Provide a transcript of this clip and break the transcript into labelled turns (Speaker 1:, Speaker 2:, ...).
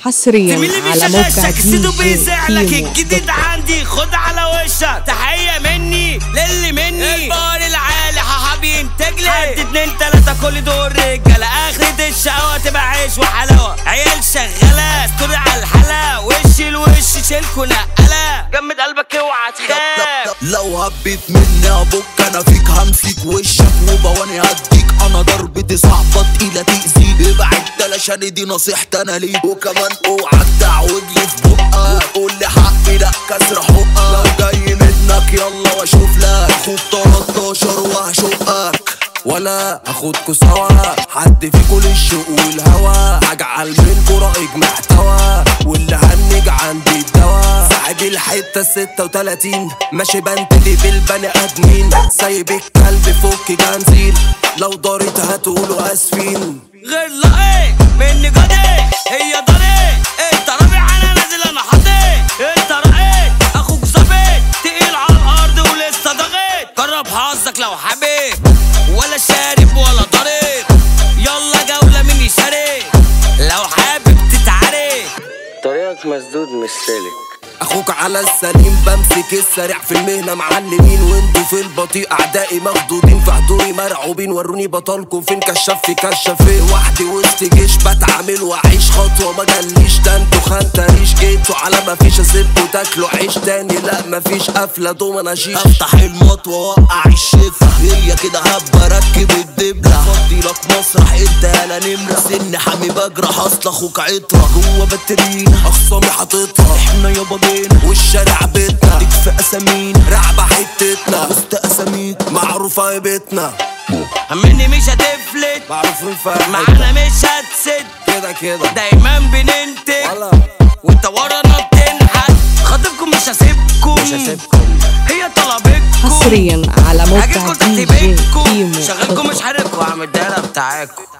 Speaker 1: حصريا
Speaker 2: زميلي
Speaker 1: على موقع
Speaker 2: بيشغشك
Speaker 1: دي
Speaker 2: سيدو
Speaker 1: جي
Speaker 2: بيزعلك
Speaker 1: كيمو
Speaker 2: الجديد عندي خد على وشك تحية مني للي مني البار العالي حبيبي ينتج لي حد اتنين تلاتة كل دول رجالة اخرة الشقوة تبقى عيش وحلاوة عيال شغالة استوري على الحلا وش الوش شيلكوا نقلة جمد قلبك اوعى تخاف
Speaker 3: لو هبيت مني ابوك انا فيك همسك وشك وبواني هديك انا ضربتي صعبة تقيلة تأذيك ابعد علشان دي نصيحتي انا ليك وكمان اوعى تعود لي في بقك قول لي حقي لا كسر حقك لو جاي منك يلا واشوف لك اخوك 13 وهشقك ولا اخدكوا سوا حد فيكوا للشوق والهوى هجعل منكوا رأيك محتوى واللي هنج عندي الدوا صاحب الحتة ستة وتلاتين ماشي بنتلي بالبني ادمين سايب الكلب فك جنزير لو دارت هتقولوا اسفين
Speaker 2: غير لقيت مني جدي هي ضري انت رابع انا نازل انا حاطط انت رقيت اخوك ظابط تقيل على الارض ولسه ضغيت جرب حظك لو حبيب ولا شارب ولا ضريب يلا جولة مني شارك لو حابب تتعارك
Speaker 4: طريقك مسدود مش سالك
Speaker 3: اخوك على السليم بمسك السريع في المهنه معلمين وانتوا في البطيء اعدائي مخدودين في حضوري مرعوبين وروني بطلكم فين كشاف في كشافين وحدي وسط جيش بتعامل واعيش خطوه ما جاليش ده انتوا خنتريش جيتوا على ما فيش اسيبكوا تاكلوا عيش تاني لا ما فيش قفله دوما شيش افتح المطوه واوقع الشفه هي كده هبه ركب الدبله فضي لك مسرح انت يالا نمره سن حامي بجرح اصل اخوك عطره جوه باترينا اخصامي حاططها احنا يابا جينا والشارع بيتنا تكفي اسامينا رعبه حتتنا وسط اساميك معروفه هيبتنا
Speaker 2: مني مش هتفلت
Speaker 3: معروفين في
Speaker 2: معانا مش هتسد
Speaker 3: كده كده
Speaker 2: دايما بننتج
Speaker 3: ولا
Speaker 2: وانت ورانا بتنحت خاطبكم مش هسيبكم
Speaker 3: مش هسيبكم
Speaker 2: هي طلبتكم
Speaker 1: حصريا على موقع
Speaker 2: هجيبكم تحت
Speaker 1: دي جي
Speaker 2: بيتكم
Speaker 1: كيمو
Speaker 2: شغلكم مش حارقكم اعمل الدايره بتاعتكم